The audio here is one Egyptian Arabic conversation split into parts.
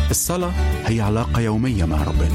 الصلاة هي علاقة يومية مع ربنا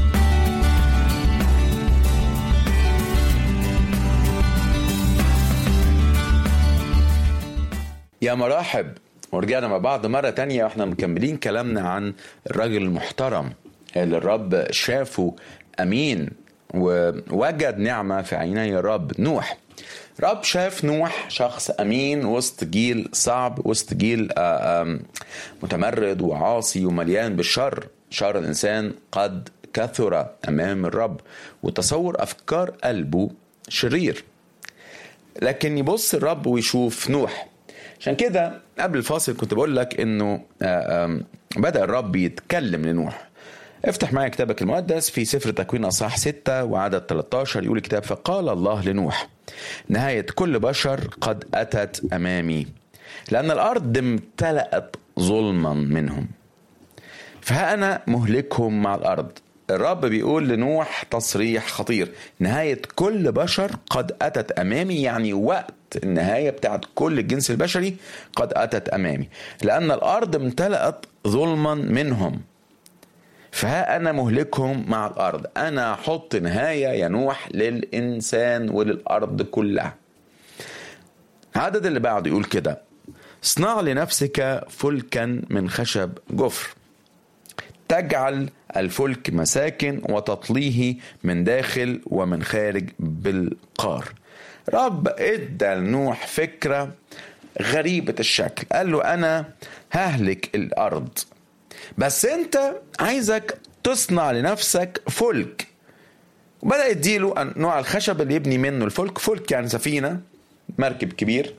يا مرحب ورجعنا مع بعض مرة تانية واحنا مكملين كلامنا عن الراجل المحترم اللي الرب شافه أمين ووجد نعمة في عيني الرب نوح رب شاف نوح شخص أمين وسط جيل صعب وسط جيل آه، آم، متمرد وعاصي ومليان بالشر شر الإنسان قد كثر أمام الرب وتصور أفكار قلبه شرير لكن يبص الرب ويشوف نوح عشان كده قبل الفاصل كنت بقول لك انه آه، آم، بدا الرب يتكلم لنوح افتح معايا كتابك المقدس في سفر تكوين اصحاح 6 وعدد 13 يقول الكتاب فقال الله لنوح نهايه كل بشر قد اتت امامي لان الارض امتلأت ظلما منهم فها أنا مهلكهم مع الأرض الرب بيقول لنوح تصريح خطير نهاية كل بشر قد أتت أمامي يعني وقت النهاية بتاعت كل الجنس البشري قد أتت أمامي لأن الأرض امتلأت ظلما منهم فها أنا مهلكهم مع الأرض أنا أحط نهاية يا نوح للإنسان وللأرض كلها العدد اللي بعده يقول كده اصنع لنفسك فلكا من خشب جفر تجعل الفلك مساكن وتطليه من داخل ومن خارج بالقار رب ادى لنوح فكرة غريبة الشكل قال له أنا ههلك الأرض بس أنت عايزك تصنع لنفسك فلك وبدأ يديله نوع الخشب اللي يبني منه الفلك فلك يعني سفينة مركب كبير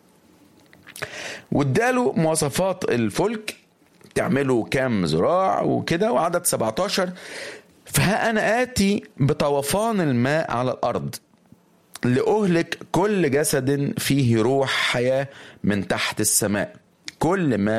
واداله مواصفات الفلك تعمله كام ذراع وكده وعدد 17 فها أنا آتي بطوفان الماء على الأرض لأهلك كل جسد فيه روح حياة من تحت السماء كل ما